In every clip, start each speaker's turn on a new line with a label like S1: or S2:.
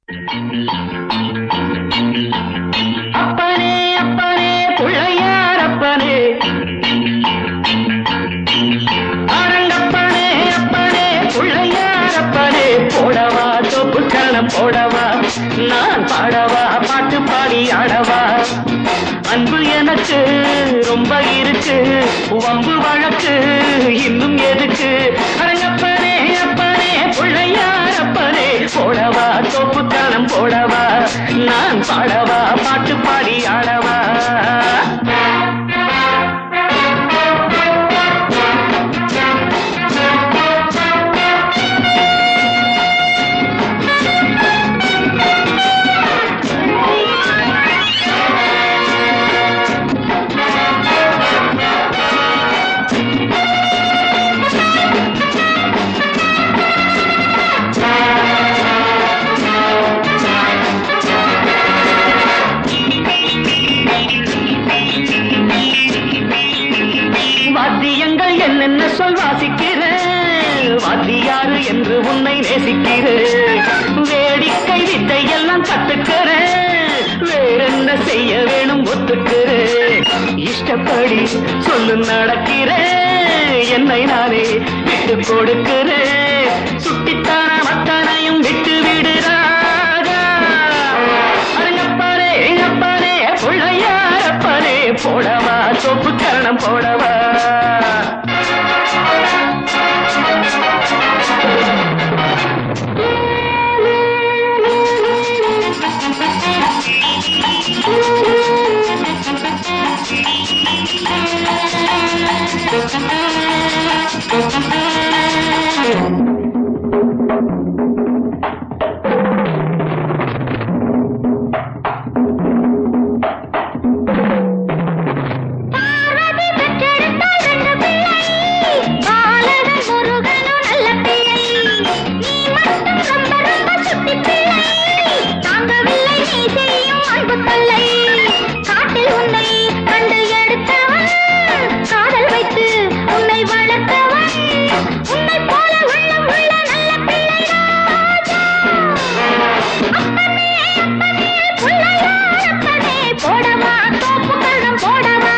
S1: அப்பனே அப்பனே பிள்ளையார் அப்பனே அரங்கப்பனே அப்பனே பிள்ளையார் அப்பனே போடவா தோப்பு கரணம் போடவா நான் பாடவா பாட்டு பாடி ஆடவா அன்பு எனக்கு ரொம்ப இருக்கு வம்பு வழக்கு இன்னும் எதுக்கு அரங்கப்பனே அப்பனே பிள்ளையார் அப்பனே போடவா தோப்பு கரணம் போடவா நான் பாடவா பாட்டு பாடி ஆடவா வாத்தியங்கள் என்னென்ன சொல் வாசிக்கிறேன் வாத்தியாரு என்று உன்னை நேசிக்கிறேன் வேடிக்கை வித்தை எல்லாம் கத்துக்கிறேன் வேறென்ன செய்ய வேணும் ஒத்துக்கிறேன் இஷ்டப்படி சொல்லு நடக்கிறேன் என்னை நானே விட்டு கொடுக்கிறேன் சுட்டித்தான மத்தனையும் விட்டு விடுறாரா அரங்கப்பாரே எங்கப்பாரே பிள்ளையாரப்பாரே போடவா சொப்பு கரணம் போடவா
S2: பார்வதி பெற்றெடுத்தாள் ரெண்டு பிள்ளை. பாலகன் முருகனும் நல்ல பிள்ளை. நீ மட்டும் ரொம்ப ரொம்ப சுட்டிப் பிள்ளை. தாங்கவில்லை நீ செய்யும் அன்பு தொல்லை. காட்டில் உன்னை கண்டு எடுத்தவன். காதல் வைத்து உன்னை வளர்த்தவன். உன்னைப் போல உள்ளம் உள்ள நல்ல பிள்ளை ராஜா. அப்பனே, அப்பனே, பிள்ளையார் அப்பனே, போடவா தோப்பு கரணம் போடவா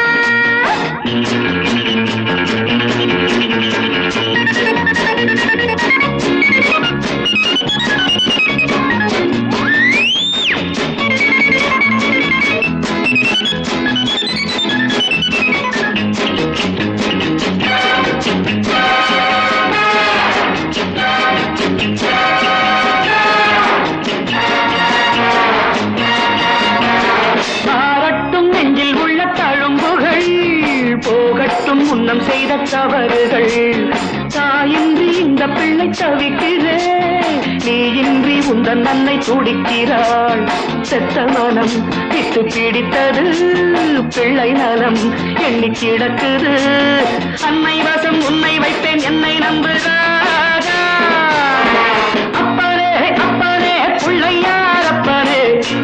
S1: ஆரட்டும் நெஞ்சில் உள்ள தழும்புகள் போகட்டும் முன்னம் செய்த தவறுகள் தாயின்றி இந்த பிள்ளை தவிக்கிறே நீ இன்றி உந்தன் நன்னை துடிக்கிறாள் செத்த மனம் விட்டு பிடித்தது பிள்ளை நலம் எண்ணி கிடக்குது அன்னை வசம் உன்னை வைப்பேன் என்னை நம்புகிறாரா அப்பனே அப்பனே பிள்ளையார் அப்பனே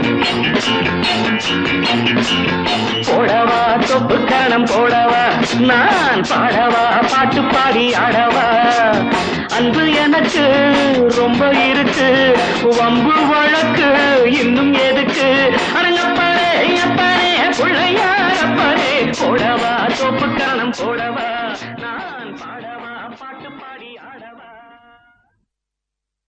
S1: போடவா தொப்பு கரணம் போடவா நான் பாடவா பாட்டு பாடி ஆடவா அன்பு எனக்கு ரொம்ப இருக்கு வம்பு வழக்கு இன்னும் எதுக்கு அரங்கப்பாரே அப்பனே பிள்ளையார் அப்பனே போடவா தொப்பு கரணம் போடவா